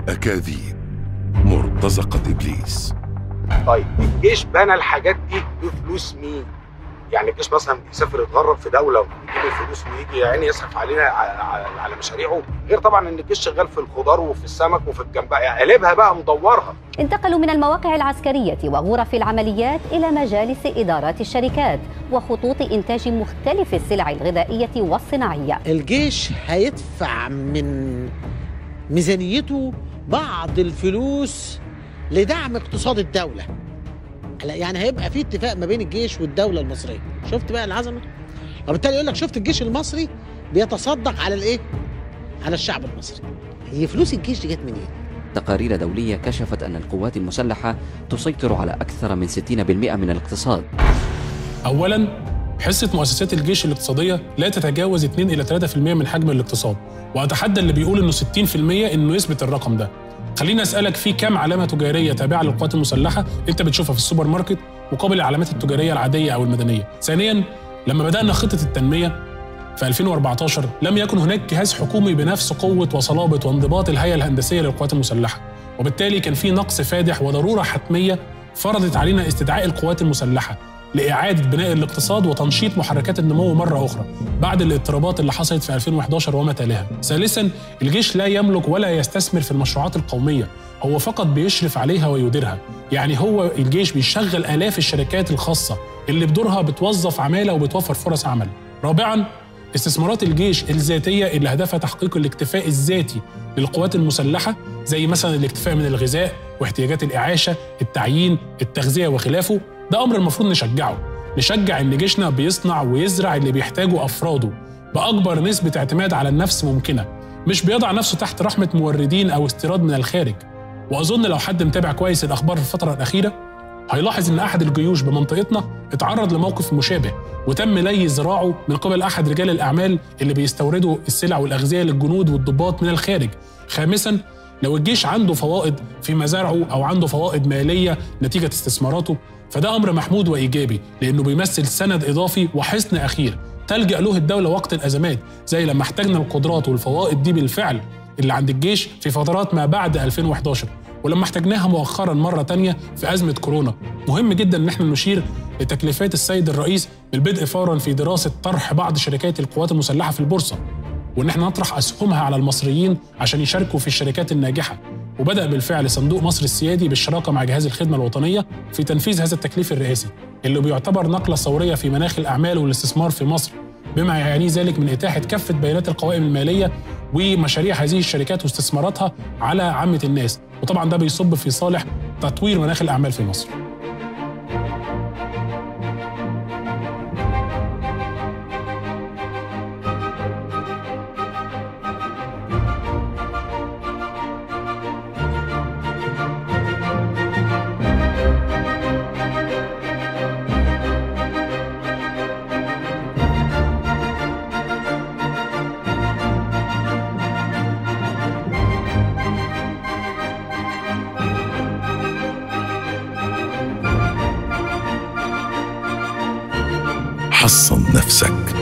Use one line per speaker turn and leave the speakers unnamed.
أكاذيب مرتزقة إبليس
طيب الجيش بنى الحاجات دي بفلوس مين؟ يعني الجيش مثلا بيسافر يتغرب في دوله ويجيب الفلوس ويجي يعني يصرف علينا على, على مشاريعه غير طبعا ان الجيش شغال في الخضار وفي السمك وفي الجنباء يعني قلبها بقى مدورها
انتقلوا من المواقع العسكرية وغرف العمليات إلى مجالس إدارات الشركات وخطوط إنتاج مختلف السلع الغذائية والصناعية
الجيش هيدفع من ميزانيته بعض الفلوس لدعم اقتصاد الدولة يعني هيبقى في اتفاق ما بين الجيش والدولة المصرية شفت بقى العظمة وبالتالي يقول لك شفت الجيش المصري بيتصدق على الايه على الشعب المصري هي فلوس الجيش دي جت منين
تقارير دولية كشفت أن القوات المسلحة تسيطر على أكثر من 60% من الاقتصاد
أولاً حصة مؤسسات الجيش الاقتصادية لا تتجاوز 2 إلى 3% من حجم الاقتصاد وأتحدى اللي بيقول إنه 60% إنه يثبت الرقم ده خليني أسألك في كام علامة تجارية تابعة للقوات المسلحة أنت بتشوفها في السوبر ماركت مقابل العلامات التجارية العادية أو المدنية ثانياً لما بدأنا خطة التنمية في 2014 لم يكن هناك جهاز حكومي بنفس قوة وصلابة وانضباط الهيئة الهندسية للقوات المسلحة وبالتالي كان في نقص فادح وضرورة حتمية فرضت علينا استدعاء القوات المسلحة لإعادة بناء الاقتصاد وتنشيط محركات النمو مرة أخرى بعد الاضطرابات اللي حصلت في 2011 وما تلاها. ثالثا الجيش لا يملك ولا يستثمر في المشروعات القومية هو فقط بيشرف عليها ويديرها يعني هو الجيش بيشغل آلاف الشركات الخاصة اللي بدورها بتوظف عمالة وبتوفر فرص عمل رابعا استثمارات الجيش الذاتية اللي هدفها تحقيق الاكتفاء الذاتي للقوات المسلحة زي مثلا الاكتفاء من الغذاء واحتياجات الإعاشة التعيين التغذية وخلافه ده أمر المفروض نشجعه نشجع إن جيشنا بيصنع ويزرع اللي بيحتاجه أفراده بأكبر نسبة اعتماد على النفس ممكنة مش بيضع نفسه تحت رحمة موردين أو استيراد من الخارج وأظن لو حد متابع كويس الأخبار في الفترة الأخيرة هيلاحظ إن أحد الجيوش بمنطقتنا اتعرض لموقف مشابه وتم لي ذراعه من قبل أحد رجال الأعمال اللي بيستوردوا السلع والأغذية للجنود والضباط من الخارج خامساً لو الجيش عنده فوائد في مزارعه أو عنده فوائد مالية نتيجة استثماراته فده أمر محمود وإيجابي لأنه بيمثل سند إضافي وحصن أخير تلجأ له الدولة وقت الأزمات زي لما احتاجنا القدرات والفوائد دي بالفعل اللي عند الجيش في فترات ما بعد 2011 ولما احتاجناها مؤخرا مرة تانية في أزمة كورونا مهم جدا إن احنا نشير لتكليفات السيد الرئيس بالبدء فورا في دراسة طرح بعض شركات القوات المسلحة في البورصة وإن احنا نطرح أسهمها على المصريين عشان يشاركوا في الشركات الناجحة وبدأ بالفعل صندوق مصر السيادي بالشراكة مع جهاز الخدمة الوطنية في تنفيذ هذا التكليف الرئاسي اللي بيعتبر نقلة ثورية في مناخ الأعمال والاستثمار في مصر بما يعنيه ذلك من إتاحة كافة بيانات القوائم المالية ومشاريع هذه الشركات واستثماراتها على عامة الناس وطبعا ده بيصب في صالح تطوير مناخ الأعمال في مصر
حصن نفسك